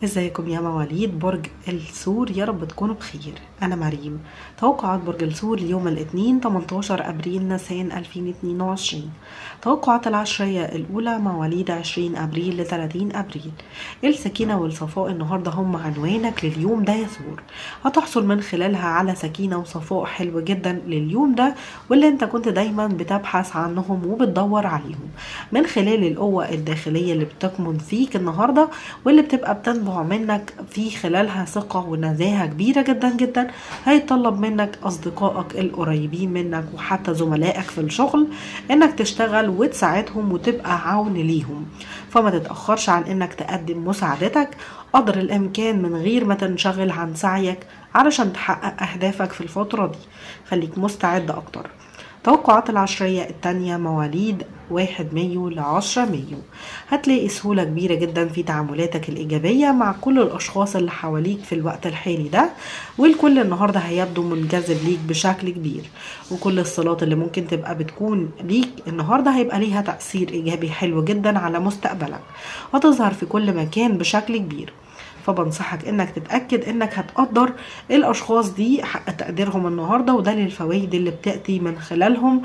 ازيكم يا مواليد برج الثور يا رب تكونوا بخير انا مريم توقعات برج الثور اليوم الاثنين 18 ابريل نيسان 2022 توقعات العشرية الاولى مواليد 20 ابريل ل 30 ابريل السكينة والصفاء النهاردة هم عنوانك لليوم ده يا ثور هتحصل من خلالها على سكينة وصفاء حلو جدا لليوم ده واللي انت كنت دايما بتبحث عنهم وبتدور عليهم من خلال القوة الداخلية اللي بتكمن فيك النهاردة واللي بتبقى بتنبع منك في خلالها ثقة ونزاهة كبيرة جدا جدا هيطلب منك أصدقائك القريبين منك وحتى زملائك في الشغل إنك تشتغل وتساعدهم وتبقى عون ليهم فما تتأخرش عن إنك تقدم مساعدتك قدر الإمكان من غير ما تنشغل عن سعيك علشان تحقق أهدافك في الفترة دي خليك مستعد أكتر توقعات العشرية التانية مواليد واحد مايو لعشرة مايو هتلاقي سهولة كبيرة جدا في تعاملاتك الإيجابية مع كل الأشخاص اللي حواليك في الوقت الحالي ده والكل النهاردة هيبدو منجذب ليك بشكل كبير وكل الصلات اللي ممكن تبقى بتكون ليك النهاردة هيبقى ليها تأثير إيجابي حلو جدا على مستقبلك هتظهر في كل مكان بشكل كبير فبنصحك انك تتاكد انك هتقدر الاشخاص دي حق تقديرهم النهارده وده للفوائد اللي بتاتي من خلالهم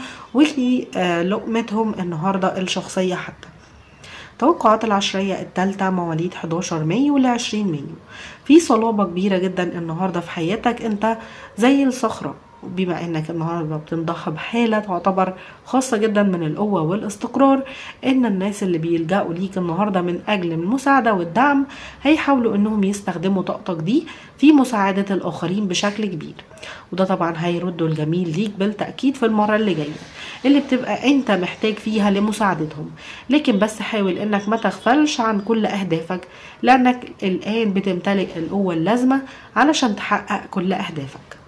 ولقمتهم النهارده الشخصيه حتى توقعات العشرية التالتة مواليد 11 مايو ل 20 مايو في صلابة كبيرة جدا النهاردة في حياتك انت زي الصخرة بما انك النهارده بتنضحى بحاله تعتبر خاصه جدا من القوه والاستقرار ان الناس اللي بيلجأوا ليك النهارده من اجل المساعده والدعم هيحاولوا انهم يستخدموا طاقتك دي في مساعده الاخرين بشكل كبير وده طبعا هيردوا الجميل ليك بالتاكيد في المره اللي جايه اللي بتبقى انت محتاج فيها لمساعدتهم لكن بس حاول انك ما تغفلش عن كل اهدافك لانك الان بتمتلك القوه اللازمه علشان تحقق كل اهدافك